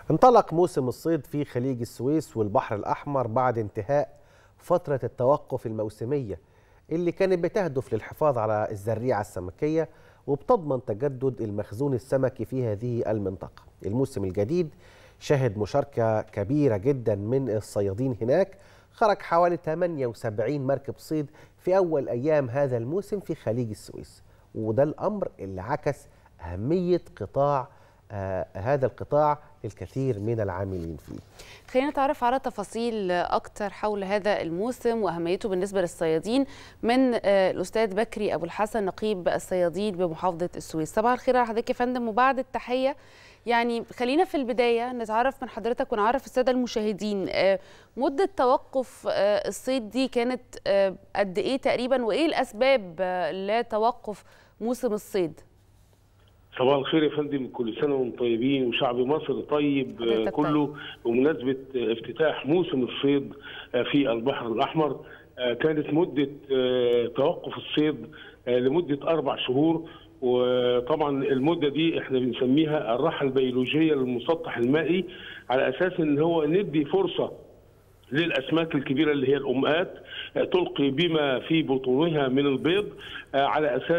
انطلق موسم الصيد في خليج السويس والبحر الأحمر بعد انتهاء فترة التوقف الموسمية اللي كانت بتهدف للحفاظ على الزريعة السمكية وبتضمن تجدد المخزون السمكي في هذه المنطقة الموسم الجديد شهد مشاركة كبيرة جدا من الصيادين هناك خرج حوالي 78 مركب صيد في أول أيام هذا الموسم في خليج السويس وده الأمر اللي عكس أهمية قطاع آه هذا القطاع للكثير من العاملين فيه خلينا نتعرف على تفاصيل أكتر حول هذا الموسم وأهميته بالنسبة للصيادين من آه الأستاذ بكري أبو الحسن نقيب الصيادين بمحافظة السويس صباح الخير على حضرتك يا فندم وبعد التحية يعني خلينا في البداية نتعرف من حضرتك ونعرف السادة المشاهدين آه مدة توقف آه الصيد دي كانت قد إيه تقريبا وإيه الأسباب لتوقف موسم الصيد؟ صباح الخير يا فندم كل سنه وانتم طيبين وشعب مصر طيب كله بمناسبه افتتاح موسم الصيد في البحر الاحمر كانت مده توقف الصيد لمده اربع شهور وطبعا المده دي احنا بنسميها الراحه البيولوجيه للمسطح المائي على اساس ان هو ندي فرصه للاسماك الكبيره اللي هي الامهات تلقي بما في بطونها من البيض على اساس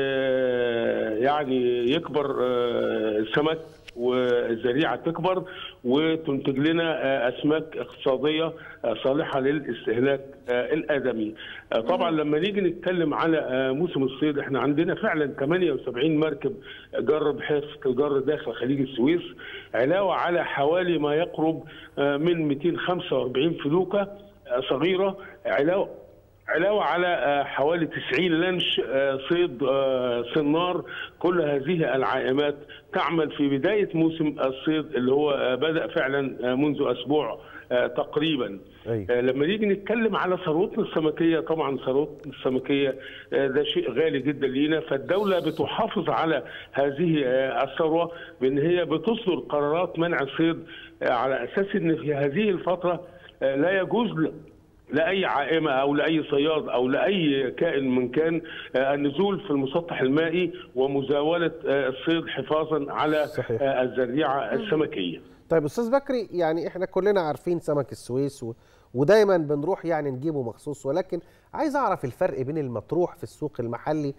يعني يكبر السمك والزريعه تكبر وتنتج لنا اسماك اقتصاديه صالحه للاستهلاك الادمي. طبعا لما نيجي نتكلم على موسم الصيد احنا عندنا فعلا 78 مركب جر بحرفه الجر داخل خليج السويس علاوه على حوالي ما يقرب من 245 فلوكه صغيره علاوه علاوه على حوالي 90 لانش صيد صنار كل هذه العائمات تعمل في بدايه موسم الصيد اللي هو بدا فعلا منذ اسبوع تقريبا أي. لما نيجي نتكلم على ثروتنا السمكيه طبعا ثروتنا السمكيه ده شيء غالي جدا لينا فالدوله بتحافظ على هذه الثروه بان هي بتصدر قرارات منع الصيد على اساس ان في هذه الفتره لا يجوز لاي عائمه او لاي صياد او لاي كائن من كان النزول في المسطح المائي ومزاوله الصيد حفاظا على صحيح. الزريعه السمكيه. طيب استاذ بكري يعني احنا كلنا عارفين سمك السويس و... ودايما بنروح يعني نجيبه مخصوص ولكن عايز اعرف الفرق بين المطروح في السوق المحلي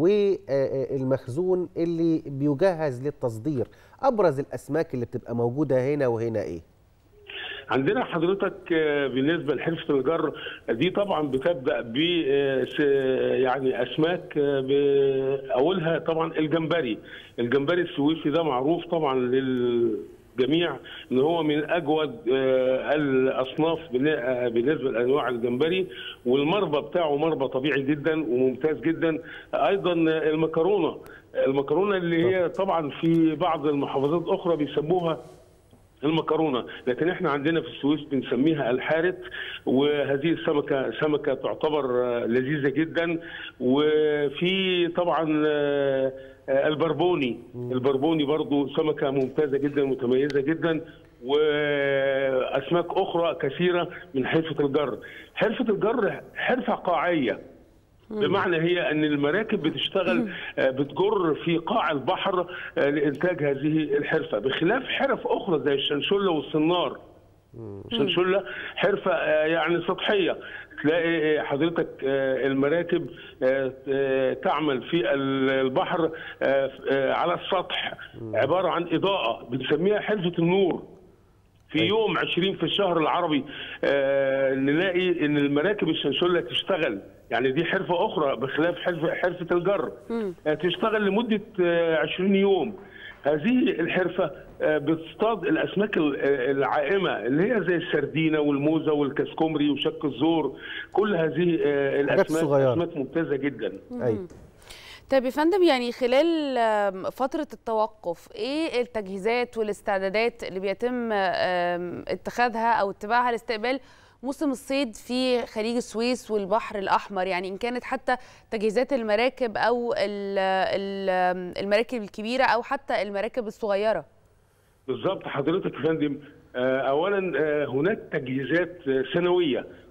والمخزون اللي بيجهز للتصدير ابرز الاسماك اللي بتبقى موجوده هنا وهنا ايه عندنا حضرتك بالنسبه لحرفه الجر دي طبعا بتبدا ب يعني اسماك اولها طبعا الجمبري الجمبري السويسي ده معروف طبعا لل جميع ان هو من اجود الاصناف بالنسبه لانواع الجمبري والمربى بتاعه مربى طبيعي جدا وممتاز جدا ايضا المكرونه المكرونه اللي هي طبعا في بعض المحافظات الاخرى بيسموها المكرونه لكن احنا عندنا في السويس بنسميها الحارت وهذه السمكه سمكه تعتبر لذيذه جدا وفي طبعا البربوني البربوني برضو سمكه ممتازه جدا متميزه جدا واسماك اخرى كثيره من حرفه الجر حرفه الجر حرفه قاعيه بمعنى هي ان المراكب بتشتغل بتجر في قاع البحر لانتاج هذه الحرفه بخلاف حرف اخرى زي الشنشله والصنار الشنشله حرفه يعني سطحيه تلاقي حضرتك المراكب تعمل في البحر على السطح عباره عن اضاءه بنسميها حرفه النور في يوم 20 في الشهر العربي نلاقي ان المراكب الشنشله تشتغل يعني دي حرفه اخرى بخلاف حرفه حرفه الجر تشتغل لمده 20 يوم هذه الحرفه بتصطاد الاسماك العائمه اللي هي زي السردينه والموزه والكسكومري وشك الزور كل هذه الاسماك اسماك ممتازه جدا اي طيب يا فندم يعني خلال فترة التوقف ايه التجهيزات والاستعدادات اللي بيتم اتخاذها او اتباعها لاستقبال موسم الصيد في خليج السويس والبحر الأحمر يعني إن كانت حتى تجهيزات المراكب أو المراكب الكبيرة أو حتى المراكب الصغيرة بالظبط حضرتك يا فندم أولا هناك تجهيزات سنوية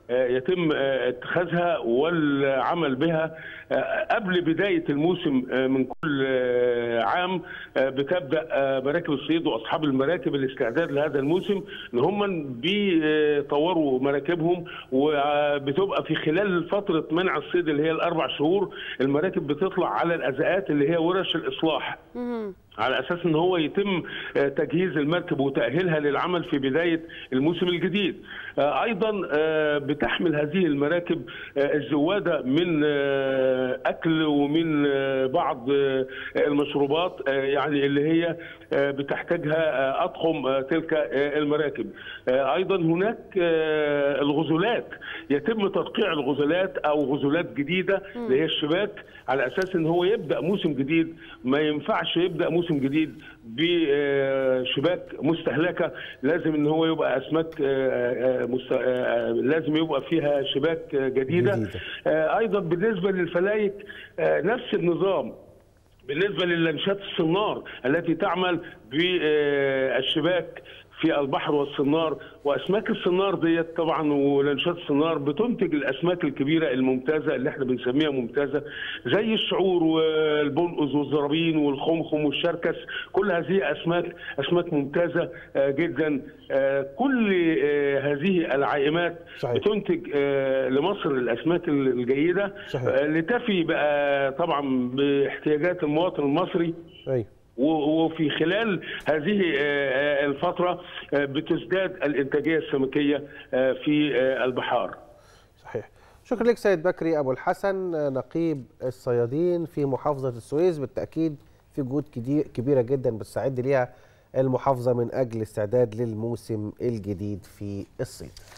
يتم اتخاذها والعمل بها قبل بدايه الموسم من كل عام بتبدا مراكب الصيد واصحاب المراكب الاستعداد لهذا الموسم ان هم بيطوروا مراكبهم وبتبقى في خلال فتره منع الصيد اللي هي الاربع شهور المراكب بتطلع على الازقات اللي هي ورش الاصلاح على اساس ان هو يتم تجهيز المركب وتاهيلها للعمل في بدايه الموسم الجديد. ايضا بتحمل هذه المراكب الزواده من اكل ومن بعض المشروبات يعني اللي هي بتحتاجها اطقم تلك المراكب. ايضا هناك الغزلات يتم ترقيع الغزلات او غزلات جديده اللي هي الشباك على اساس ان هو يبدا موسم جديد ما ينفعش يبدا موسم جديد بشباك مستهلكه لازم ان هو يبقى اسماك مست... لازم يبقى فيها شباك جديده, جديدة. ايضا بالنسبه للفلايك نفس النظام بالنسبه للانشات الصنار التي تعمل بالشباك في البحر والصنار واسماك الصنار ديت طبعا ولانشات الصنار بتنتج الاسماك الكبيره الممتازه اللي احنا بنسميها ممتازه زي الشعور والبنقز والزرابين والخمخم والشركس كل هذه اسماك اسماك ممتازه جدا كل هذه العائمات صحيح. بتنتج لمصر الاسماك الجيده صحيح. لتفي بقى طبعا باحتياجات المواطن المصري أي. وفي خلال هذه الفترة بتزداد الإنتاجية السمكية في البحار صحيح شكرا لك سيد بكري أبو الحسن نقيب الصيادين في محافظة السويس بالتأكيد في جهود كبيرة جدا بتستعد ليها المحافظة من أجل استعداد للموسم الجديد في الصيد